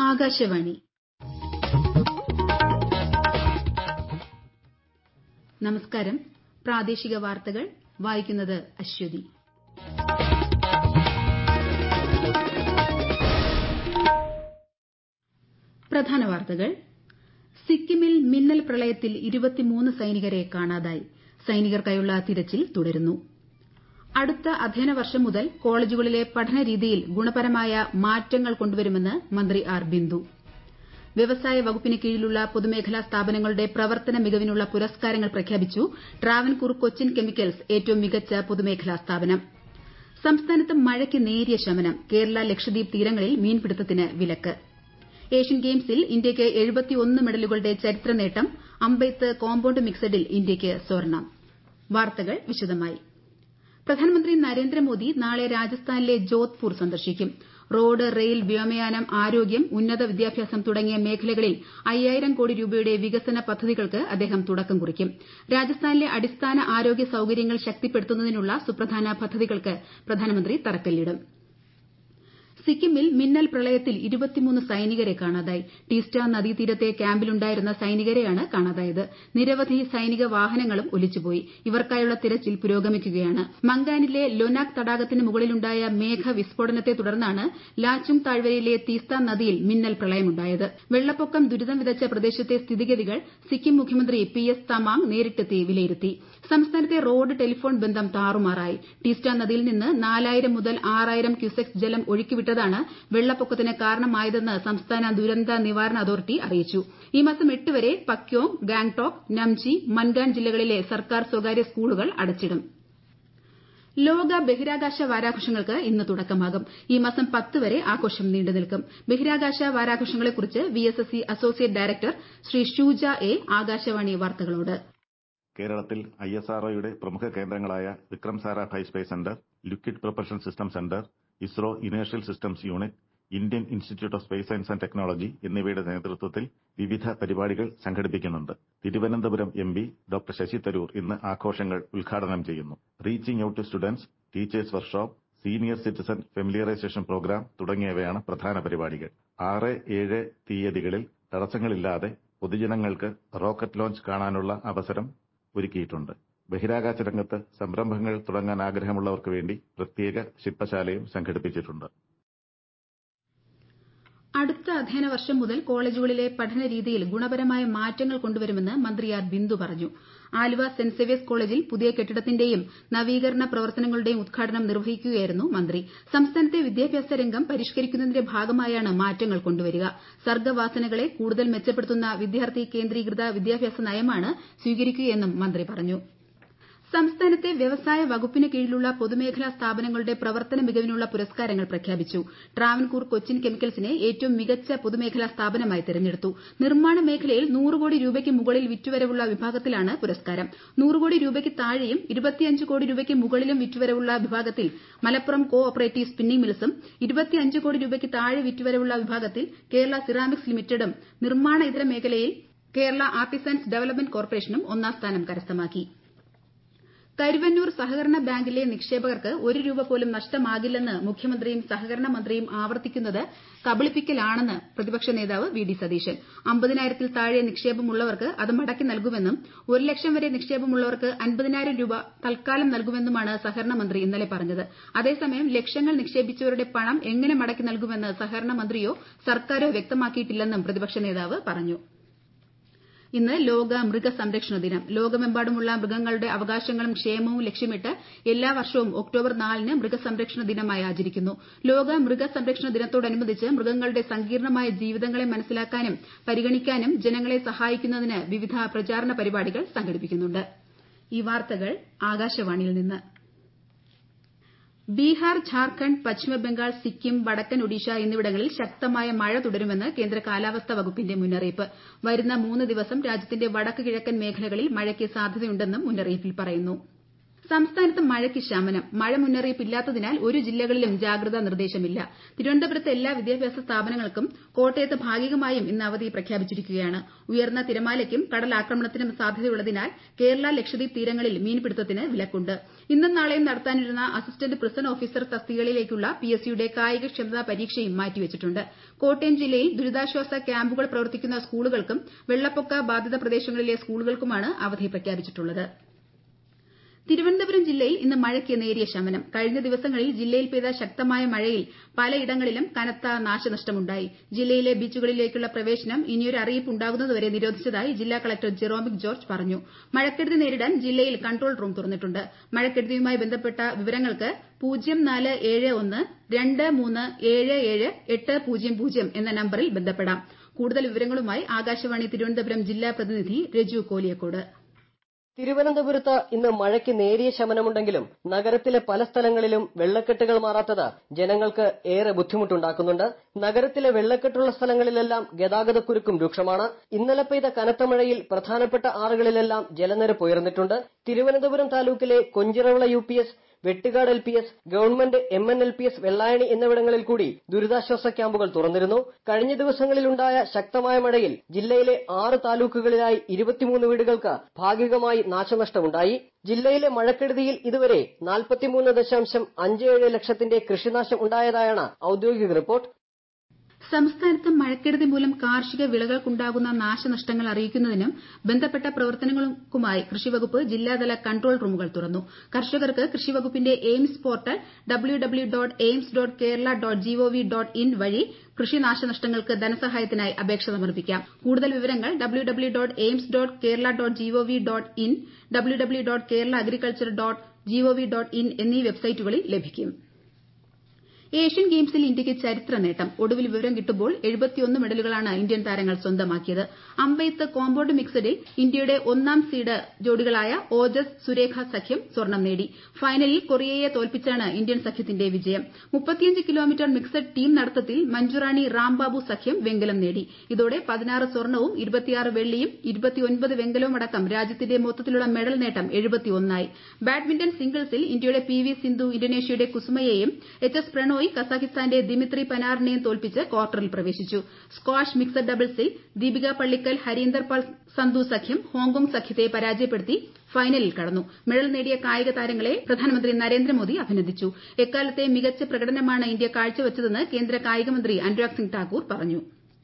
ആകാശവാണി നമസ്കാരം പ്രാദേശിക വാർത്തകൾ വായിക്കുന്നത് അശ്വതി പ്രധാന വാർത്തകൾ സിക്കിമിൽ മിന്നൽ പ്രളയത്തിൽ സൈനികരെ കാണാതായി സൈനികർക്കായുള്ള തിരച്ചിൽ തുടരുന്നു അടുത്ത അധ്യയന വർഷം മുതൽ കോളേജുകളിലെ പഠനരീതിയിൽ ഗുണപരമായ മാറ്റങ്ങൾ കൊണ്ടുവരുമെന്ന് മന്ത്രി ആർ ബിന്ദു വ്യവസായ വകുപ്പിന് കീഴിലുള്ള പൊതുമേഖലാ സ്ഥാപനങ്ങളുടെ പ്രവർത്തന മികവിനുള്ള പുരസ്കാരങ്ങൾ പ്രഖ്യാപിച്ചു ട്രാവൻകൂർ കൊച്ചിൻ കെമിക്കൽസ് ഏറ്റവും മികച്ച പൊതുമേഖലാ സ്ഥാപനം സംസ്ഥാനത്ത് മഴയ്ക്ക് നേരിയ ശമനം കേരള ലക്ഷദ്വീപ് തീരങ്ങളിൽ മീൻപിടുത്തത്തിന് വിലക്ക് ഏഷ്യൻ ഗെയിംസിൽ ഇന്ത്യയ്ക്ക് മെഡലുകളുടെ ചരിത്ര നേട്ടം അമ്പെയ്ത്ത് കോമ്പൌണ്ട് മിക്സഡിൽ ഇന്ത്യയ്ക്ക് സ്വർണ്ണം വാർത്തകൾ വിശദമായി പ്രധാനമന്ത്രി നരേന്ദ്രമോദി നാളെ രാജസ്ഥാനിലെ ജോധ്പൂർ സന്ദർശിക്കും റോഡ് റെയിൽ വ്യോമയാനം ആരോഗ്യം ഉന്നത വിദ്യാഭ്യാസം തുടങ്ങിയ മേഖലകളിൽ അയ്യായിരം കോടി രൂപയുടെ വികസന പദ്ധതികൾക്ക് അദ്ദേഹം തുടക്കം കുറിക്കും രാജസ്ഥാനിലെ അടിസ്ഥാന ആരോഗ്യ സൌകര്യങ്ങൾ ശക്തിപ്പെടുത്തുന്നതിനുള്ള സുപ്രധാന പദ്ധതികൾക്ക് പ്രധാനമന്ത്രി തറക്കല്ലിടും സിക്കിമിൽ മിന്നൽ പ്രളയത്തിൽ സൈനികരെ കാണാതായി ടീസ്റ്റ നദീതീരത്തെ ക്യാമ്പിലുണ്ടായിരുന്ന സൈനികരെയാണ് കാണാതായത് നിരവധി സൈനിക വാഹനങ്ങളും ഒലിച്ചുപോയി ഇവർക്കായുള്ള തിരച്ചിൽ പുരോഗമിക്കുകയാണ് മംഗാനിലെ ലൊനാക് തടാകത്തിന് മുകളിലുണ്ടായ മേഘവിസ്ഫോടനത്തെ തുടർന്നാണ് ലാച്ചുങ് താഴ്വരയിലെ തീസ്ത നദിയിൽ മിന്നൽ പ്രളയമുണ്ടായത് വെള്ളപ്പൊക്കം ദുരിതം വിതച്ച പ്രദേശത്തെ സ്ഥിതിഗതികൾ സിക്കിം മുഖ്യമന്ത്രി പി എസ് തമാങ് നേരിട്ടെത്തി വിലയിരുത്തി സംസ്ഥാനത്തെ റോഡ് ടെലിഫോൺ ബന്ധം താറുമാറായി ടീസ്റ്റ നദിയിൽ നിന്ന് നാലായിരം മുതൽ ആറായിരം ക്യൂസെക്സ് ജലം ഒഴുക്കിവിട്ടതാണ് വെള്ളപ്പൊക്കത്തിന് കാരണമായതെന്ന് സംസ്ഥാന ദുരന്ത നിവാരണ അതോറിറ്റി അറിയിച്ചു ഈ മാസം എട്ട് വരെ പക്യോങ് ഗാംഗ്ടോക്ക് നംചി മൻഗാൻ ജില്ലകളിലെ സർക്കാർ സ്വകാര്യ സ്കൂളുകൾ അടച്ചിടും ലോക ബഹിരാകാശ വാരാഘോഷങ്ങൾക്ക് ഇന്ന് തുടക്കമാകും ഈ മാസം പത്ത് വരെ ആഘോഷം നീണ്ടുനിൽക്കും ബഹിരാകാശ വാരാഘോഷങ്ങളെക്കുറിച്ച് V S S C associate director Shri Shuja A Akashvani വാർത്തകളോട് കേരളത്തിൽ ഐ എസ് ആർ ഒയുടെ പ്രമുഖ കേന്ദ്രങ്ങളായ Vikram Sarabhai space centre liquid propulsion system centre ISRO inertial systems unit Indian institute of space science and technology എന്നിവയുടെ നേതൃത്വത്തിൽ വിവിധ പരിപാടികൾ സംഘടിപ്പിക്കുന്നുണ്ട് Thiruvananthapuram M P doctor Shashi Tharoor ഇന്ന് ആഘോഷങ്ങൾ ഉദ്ഘാടനം ചെയ്യുന്നു reaching out to students teachers workshop senior citizen familiarization programme തുടങ്ങിയവയാണ് പ്രധാന പരിപാടികൾ ആറ് ഏഴ് തീയതികളിൽ തടസ്സങ്ങളില്ലാതെ പൊതുജനങ്ങൾക്ക് റോക്കറ്റ് ലോഞ്ച് കാണാനുള്ള അവസരം ഒരുക്കിയിട്ടുണ്ട് ബഹിരാകാശ രംഗത്ത് സംരംഭങ്ങൾ തുടങ്ങാൻ ആഗ്രഹമുള്ളവർക്ക് വേണ്ടി പ്രത്യേക ശില്പശാലയും സംഘടിപ്പിച്ചിട്ടുണ്ട് അടുത്ത അധ്യയന വർഷം മുതൽ കോളേജുകളിലെ പഠനരീതിയിൽ ഗുണപരമായ മാറ്റങ്ങൾ കൊണ്ടുവരുമെന്ന് മന്ത്രി ആർ ബിന്ദു പറഞ്ഞു ആലുവ സെന്റ് സേവ്യേഴ്സ് കോളേജിൽ പുതിയ കെട്ടിടത്തിന്റെയും നവീകരണ പ്രവർത്തനങ്ങളുടെയും ഉദ്ഘാടനം നിർവഹിക്കുകയായിരുന്നു മന്ത്രി സംസ്ഥാനത്തെ വിദ്യാഭ്യാസ രംഗം പരിഷ്കരിക്കുന്നതിന്റെ ഭാഗമായാണ് മാറ്റങ്ങൾ കൊണ്ടുവരിക സർഗ്ഗവാസനകളെ കൂടുതൽ മെച്ചപ്പെടുത്തുന്ന വിദ്യാർത്ഥി കേന്ദ്രീകൃത വിദ്യാഭ്യാസ നയമാണ് സ്വീകരിക്കുകയെന്നും മന്ത്രി പറഞ്ഞു സംസ്ഥാനത്തെ വ്യവസായ വകുപ്പിന് കീഴിലുള്ള പൊതുമേഖലാ സ്ഥാപനങ്ങളുടെ പ്രവർത്തന മികവിനുള്ള പുരസ്കാരങ്ങൾ പ്രഖ്യാപിച്ചു ട്രാവൻകൂർ കൊച്ചിൻ കെമിക്കൽസിനെ ഏറ്റവും മികച്ച പൊതുമേഖലാ സ്ഥാപനമായി തെരഞ്ഞെടുത്തു നിർമ്മാണ മേഖലയിൽ നൂറ് കോടി രൂപയ്ക്ക് മുകളിൽ വിറ്റുവരവുള്ള വിഭാഗത്തിലാണ് പുരസ്കാരം നൂറ് കോടി രൂപയ്ക്ക് താഴെയും ഇരുപത്തിയഞ്ച് കോടി രൂപയ്ക്ക് മുകളിലും വിറ്റുവരവുള്ള വിഭാഗത്തിൽ മലപ്പുറം കോ ഓപ്പറേറ്റീവ് സ്പിന്നിംഗ് മിൽസും ഇരുപത്തിയഞ്ച് കോടി രൂപയ്ക്ക് താഴെ വിറ്റുവരവുള്ള വിഭാഗത്തിൽ കേരള സിറാമിക്സ് ലിമിറ്റഡും നിർമ്മാണ ഇതര മേഖലയിൽ കേരള ആർട്ടിസൻസ് ഡെവലപ്മെന്റ് കോർപ്പറേഷനും ഒന്നാം സ്ഥാനം കരസ്ഥമാക്കി കരുവന്നൂർ സഹകരണ ബാങ്കിലെ നിക്ഷേപകർക്ക് ഒരു രൂപ പോലും നഷ്ടമാകില്ലെന്ന് മുഖ്യമന്ത്രിയും സഹകരണ മന്ത്രിയും ആവർത്തിക്കുന്നത് കബളിപ്പിക്കലാണെന്ന് പ്രതിപക്ഷ നേതാവ് വി ഡി സതീശൻ അമ്പതിനായിരത്തിൽ താഴെ നിക്ഷേപമുള്ളവർക്ക് അത് മടക്കി നൽകുമെന്നും ഒരു ലക്ഷം വരെ നിക്ഷേപമുള്ളവർക്ക് അൻപതിനായിരം രൂപ തൽക്കാലം നൽകുമെന്നുമാണ് സഹകരണ മന്ത്രി ഇന്നലെ പറഞ്ഞത് അതേസമയം ലക്ഷങ്ങൾ നിക്ഷേപിച്ചവരുടെ പണം എങ്ങനെ മടക്കി നൽകുമെന്ന് സഹകരണ മന്ത്രിയോ സർക്കാരോ വ്യക്തമാക്കിയിട്ടില്ലെന്നും പ്രതിപക്ഷ നേതാവ് പറഞ്ഞു ഇന്ന് ലോക മൃഗസംരക്ഷണ ദിനം ലോകമെമ്പാടുമുള്ള മൃഗങ്ങളുടെ അവകാശങ്ങളും ക്ഷേമവും ലക്ഷ്യമിട്ട് എല്ലാ വർഷവും ഒക്ടോബർ നാലിന് മൃഗസംരക്ഷണ ദിനമായി ആചരിക്കുന്നു ലോക മൃഗസംരക്ഷണ ദിനത്തോടനുബന്ധിച്ച് മൃഗങ്ങളുടെ സങ്കീർണ്ണമായ ജീവിതങ്ങളെ മനസ്സിലാക്കാനും പരിഗണിക്കാനും ജനങ്ങളെ സഹായിക്കുന്നതിന് വിവിധ പ്രചാരണ പരിപാടികൾ സംഘടിപ്പിക്കുന്നുണ്ട് ഈ വാർത്തകൾ ആകാശവാണിയിൽ നിന്ന് ബീഹാർ ഝാർഖണ്ഡ് പശ്ചിമബംഗാൾ സിക്കിം വടക്കൻ ഒഡീഷ എന്നിവിടങ്ങളിൽ ശക്തമായ മഴ തുടരുമെന്ന് കേന്ദ്ര കാലാവസ്ഥാ വകുപ്പിന്റെ മുന്നറിയിപ്പ് വരുന്ന മൂന്ന് ദിവസം രാജ്യത്തിന്റെ വടക്ക് കിഴക്കൻ മേഖലകളിൽ മഴയ്ക്ക് സാധ്യതയുണ്ടെന്നും മുന്നറിയിപ്പിൽ പറയുന്നു സംസ്ഥാനത്ത് മഴയ്ക്ക് ശമനം മഴ മുന്നറിയിപ്പില്ലാത്തതിനാൽ ഒരു ജില്ലകളിലും ജാഗ്രതാ നിർദ്ദേശമില്ല തിരുവനന്തപുരത്തെ എല്ലാ വിദ്യാഭ്യാസ സ്ഥാപനങ്ങൾക്കും കോട്ടയത്ത് ഭാഗികമായും ഇന്ന് അവധി പ്രഖ്യാപിച്ചിരിക്കുകയാണ് ഉയർന്ന തിരമാലയ്ക്കും കടലാക്രമണത്തിനും സാധ്യതയുള്ളതിനാൽ കേരള ലക്ഷദ്വീപ് തീരങ്ങളിൽ മീൻപിടുത്തത്തിന് വിലക്കുണ്ട് ഇന്നും നാളെയും നടത്താനിരുന്ന അസിസ്റ്റന്റ് പ്രിസൺ ഓഫീസർ തസ്തികകളിലേക്കുള്ള പിഎസ്സിയുടെ കായികക്ഷമതാ പരീക്ഷയും മാറ്റിവച്ചിട്ടുണ്ട് കോട്ടയം ജില്ലയിൽ ദുരിതാശ്വാസ ക്യാമ്പുകൾ പ്രവർത്തിക്കുന്ന സ്കൂളുകൾക്കും വെള്ളപ്പൊക്ക ബാധിത പ്രദേശങ്ങളിലെ സ്കൂളുകൾക്കുമാണ് അവധി പ്രഖ്യാപിച്ചിട്ടുള്ളത് തിരുവനന്തപുരം ജില്ലയിൽ ഇന്ന് മഴയ്ക്ക് നേരിയ ശമനം കഴിഞ്ഞ ദിവസങ്ങളിൽ ജില്ലയിൽ പെയ്ത ശക്തമായ മഴയിൽ പലയിടങ്ങളിലും കനത്ത നാശനഷ്ടമുണ്ടായി ജില്ലയിലെ ബീച്ചുകളിലേക്കുള്ള പ്രവേശനം ഇനിയൊരു അറിയിപ്പ് ഉണ്ടാകുന്നതുവരെ നിരോധിച്ചതായി ജില്ലാ കളക്ടർ ജെറോമിക് ജോർജ് പറഞ്ഞു മഴക്കെടുതി നേരിടാൻ ജില്ലയിൽ കൺട്രോൾ റൂം തുറന്നിട്ടുണ്ട് മഴക്കെടുതിയുമായി ബന്ധപ്പെട്ട വിവരങ്ങൾക്ക് പൂജ്യം നാല് ഏഴ് ഒന്ന് രണ്ട് മൂന്ന് ഏഴ് ഏഴ് എട്ട് പൂജ്യം പൂജ്യം എന്ന നമ്പറിൽ ബന്ധപ്പെടാം കൂടുതൽ വിവരങ്ങളുമായി ആകാശവാണി തിരുവനന്തപുരം ജില്ലാ പ്രതിനിധി രജു കോലിയക്കോട് തിരുവനന്തപുരത്ത് ഇന്ന് മഴയ്ക്ക് നേരിയ ശമനമുണ്ടെങ്കിലും നഗരത്തിലെ പല സ്ഥലങ്ങളിലും വെള്ളക്കെട്ടുകൾ മാറാത്തത് ജനങ്ങൾക്ക് ഏറെ ബുദ്ധിമുട്ടുണ്ടാക്കുന്നുണ്ട് നഗരത്തിലെ വെള്ളക്കെട്ടുള്ള സ്ഥലങ്ങളിലെല്ലാം ഗതാഗതക്കുരുക്കും രൂക്ഷമാണ് ഇന്നലെ പെയ്ത കനത്ത മഴയിൽ പ്രധാനപ്പെട്ട ആറുകളിലെല്ലാം ജലനിരപ്പ് ഉയർന്നിട്ടുണ്ട് തിരുവനന്തപുരം താലൂക്കിലെ Konchiravila U P S Vettukad L P S government M N L P S Vellayani എന്നിവിടങ്ങളിൽ കൂടി ദുരിതാശ്വാസ ക്യാമ്പുകൾ തുറന്നിരുന്നു കഴിഞ്ഞ ദിവസങ്ങളിലുണ്ടായ ശക്തമായ മഴയിൽ ജില്ലയിലെ ആറ് താലൂക്കുകളിലായി ഇരുപത്തിമൂന്ന് വീടുകൾക്ക് ഭാഗികമായി നാശനഷ്ടമുണ്ടായി ജില്ലയിലെ മഴക്കെടുതിയിൽ ഇതുവരെ നാൽപ്പത്തിമൂന്ന് ദശാംശം അഞ്ച് ഏഴ് ലക്ഷത്തിന്റെ കൃഷിനാശം ഉണ്ടായതായാണ് ഔദ്യോഗിക റിപ്പോർട്ട് സംസ്ഥാനത്ത് മഴക്കെടുതി മൂലം കാർഷിക വിളകൾക്കുണ്ടാകുന്ന നാശനഷ്ടങ്ങൾ അറിയിക്കുന്നതിനും ബന്ധപ്പെട്ട പ്രവർത്തനങ്ങൾക്കുമായി കൃഷിവകുപ്പ് ജില്ലാതല കൺട്രോൾ റൂമുകൾ തുറന്നു കർഷകർക്ക് കൃഷിവകുപ്പിന്റെ AIMS portal W W dot AIMS dot Kerala dot G O V dot in വഴി കൃഷിനാശനഷ്ടങ്ങൾക്ക് ധനസഹായത്തിനായി അപേക്ഷ സമർപ്പിക്കാം കൂടുതൽ വിവരങ്ങൾ W W dot AIMS dot Kerala dot G O V dot in W W dot Kerala agriculture dot G O V dot in എന്നീ വെബ്സൈറ്റുകളിൽ ലഭിക്കും ഏഷ്യൻ ഗെയിംസിൽ ഇന്ത്യയ്ക്ക് ചരിത്ര നേട്ടം ഒടുവിൽ വിവരം കിട്ടുമ്പോൾ മെഡലുകളാണ് ഇന്ത്യൻ താരങ്ങൾ സ്വന്തമാക്കിയത് അമ്പെയ്ത്ത് കോമ്പൌണ്ട് മിക്സഡിൽ ഇന്ത്യയുടെ ഒന്നാം സീഡ് ജോഡികളായ ഓജസ് സുരേഖ സഖ്യം സ്വർണം നേടി ഫൈനലിൽ കൊറിയയെ തോൽപ്പിച്ചാണ് ഇന്ത്യൻ സഖ്യത്തിന്റെ വിജയം കിലോമീറ്റർ മിക്സഡ് ടീം നടത്തത്തിൽ മഞ്ജുറാണി റാംബാബു സഖ്യം വെങ്കലം നേടി ഇതോടെ പതിനാറ് സ്വർണവും വെള്ളിയും വെങ്കലവുമടക്കം രാജ്യത്തിന്റെ മൊത്തത്തിലുള്ള മെഡൽ നേട്ടം ആയി ബാഡ്മിന്റൺ സിംഗിൾസിൽ ഇന്ത്യയുടെ പി വി സിന്ധു ഇന്തോനേഷ്യയുടെ കുസുമയെയും എച്ച് എസ് പ്രണോയ് കസാഖിസ്ഥാന്റെ ദിമിത്രി പനാറിനെയും തോൽപ്പിച്ച് ക്വാർട്ടറിൽ പ്രവേശിച്ചു സ്ക്വാഷ് മിക്സഡ് ഡബിൾസിൽ ദീപിക പള്ളിക്കൽ ഹരീന്ദർ പാൽ സന്ധു സഖ്യം ഹോങ്കോങ് സഖ്യത്തെ പരാജയപ്പെടുത്തി ഫൈനലിൽ കടന്നു മെഡൽ നേടിയ കായിക താരങ്ങളെ പ്രധാനമന്ത്രി നരേന്ദ്രമോദി അഭിനന്ദിച്ചു എക്കാലത്തെ മികച്ച പ്രകടനമാണ് ഇന്ത്യ കാഴ്ചവച്ചതെന്ന് കേന്ദ്ര കായികമന്ത്രി അനുരാഗ് സിംഗ് ഠാക്കൂർ പറഞ്ഞു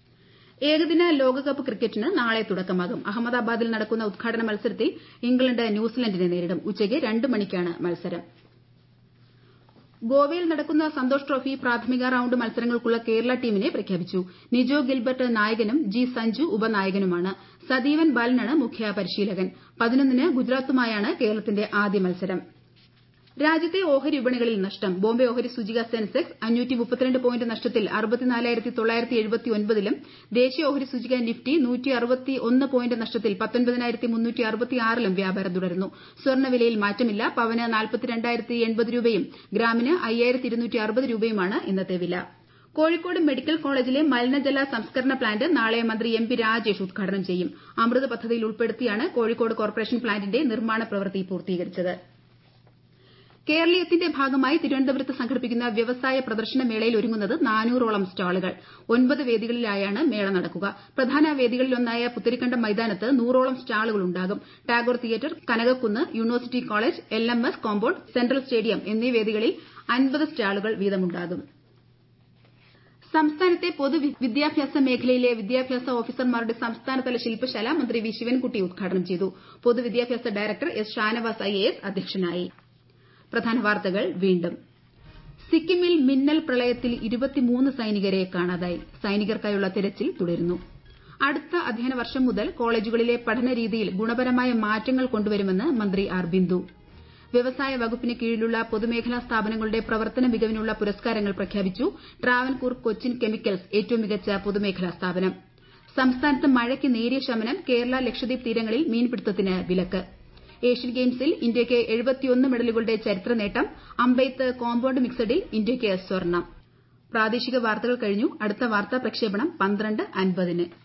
ഏകദിന ലോകകപ്പ് ക്രിക്കറ്റിന് നാളെ തുടക്കമാകും അഹമ്മദാബാദിൽ നടക്കുന്ന ഉദ്ഘാടന മത്സരത്തിൽ ഇംഗ്ലണ്ട് ന്യൂസിലൻഡിനെ നേരിടും ഉച്ചയ്ക്ക് രണ്ട് മണിക്കാണ് മത്സരം ഗോവയിൽ നടക്കുന്ന സന്തോഷ് ട്രോഫി പ്രാഥമിക റൌണ്ട് മത്സരങ്ങൾക്കുള്ള കേരള ടീമിനെ പ്രഖ്യാപിച്ചു നിജോ ഗിൽബർട്ട് നായകനും ജി സഞ്ജു ഉപനായകനുമാണ് സദീവൻ ബാലനാണ് മുഖ്യ പരിശീലകൻ പതിനൊന്നിന് ഗുജറാത്തുമായാണ് കേരളത്തിന്റെ ആദ്യ മത്സരം രാജ്യത്തെ ഓഹരി വിപണികളിൽ നഷ്ടം ബോംബെ ഓഹരി സൂചിക സെൻസെക്സ് പോയിന്റ് നഷ്ടത്തിൽ ലും ദേശീയ ഓഹരി സൂചിക നിഫ്റ്റി പോയിന്റ് നഷ്ടത്തിൽ ലും വ്യാപാരം തുടരുന്നു സ്വർണ്ണവിലയിൽ മാറ്റമില്ല പവന് രൂപയും ഗ്രാമിന് രൂപയുമാണ് ഇന്നത്തെ വില കോഴിക്കോട് മെഡിക്കൽ കോളേജിലെ മലിനജല സംസ്കരണ പ്ലാന്റ് നാളെ മന്ത്രി എം പി രാജേഷ് ഉദ്ഘാടനം ചെയ്യും അമൃത് പദ്ധതിയിൽ ഉൾപ്പെടുത്തിയാണ് കോഴിക്കോട് കോർപ്പറേഷൻ പ്ലാന്റിന്റെ നിർമ്മാണ പ്രവൃത്തി പൂർത്തീകരിച്ചത് കേരളീയത്തിന്റെ ഭാഗമായി തിരുവനന്തപുരത്ത് സംഘടിപ്പിക്കുന്ന വ്യവസായ പ്രദർശന മേളയിൽ ഒരുങ്ങുന്നത് നാനൂറോളം സ്റ്റാളുകൾ ഒൻപത് വേദികളിലായാണ് മേള നടക്കുക പ്രധാന വേദികളിലൊന്നായ പുത്തരിക്കണ്ടം മൈതാനത്ത് നൂറോളം സ്റ്റാളുകൾ ഉണ്ടാകും Tagore theatre Kanakakkunnu university college L M S compound central stadium എന്നീ വേദികളിൽ അൻപത് സ്റ്റാളുകൾ വീതമുണ്ടാകും സംസ്ഥാനത്തെ പൊതുവിദ്യാഭ്യാസ മേഖലയിലെ വിദ്യാഭ്യാസ ഓഫീസർമാരുടെ സംസ്ഥാനതല ശില്പശാല മന്ത്രി വി ശിവൻകുട്ടി ഉദ്ഘാടനം ചെയ്തു പൊതുവിദ്യാഭ്യാസ director S Shanavas I A S അധ്യക്ഷനായി പ്രധാന വാർത്തകൾ വീണ്ടും സിക്കിമിൽ മിന്നൽ പ്രളയത്തിൽ ഇരുപത്തിമൂന്ന് സൈനികരെ കാണാതായി സൈനികർക്കായുള്ള തിരച്ചിൽ തുടരുന്നു അടുത്ത അധ്യയന വർഷം മുതൽ കോളേജുകളിലെ പഠനരീതിയിൽ ഗുണപരമായ മാറ്റങ്ങൾ കൊണ്ടുവരുമെന്ന് മന്ത്രി ആർ ബിന്ദു വ്യവസായ വകുപ്പിന് കീഴിലുള്ള പൊതുമേഖലാ സ്ഥാപനങ്ങളുടെ പ്രവർത്തന മികവിനുള്ള പുരസ്കാരങ്ങൾ പ്രഖ്യാപിച്ചു ട്രാവൻകൂർ കൊച്ചിൻ കെമിക്കൽസ് ഏറ്റവും മികച്ച പൊതുമേഖലാ സ്ഥാപനം സംസ്ഥാനത്ത് മഴയ്ക്ക് നേരിയ ശമനം കേരള ലക്ഷദ്വീപ് തീരങ്ങളിൽ മീൻപിടുത്തത്തിന് വിലക്ക് ഏഷ്യൻ ഗെയിംസിൽ ഇന്ത്യയ്ക്ക് മെഡലുകളുടെ ചരിത്ര നേട്ടം അമ്പെയ്ത്ത് കോമ്പൌണ്ട് മിക്സഡിൽ ഇന്ത്യയ്ക്ക് സ്വർണ്ണം പ്രാദേശിക വാർത്തകൾ കഴിഞ്ഞു അടുത്ത വാർത്താ പ്രക്ഷേപണം പന്ത്രണ്ട് അൻപതിന്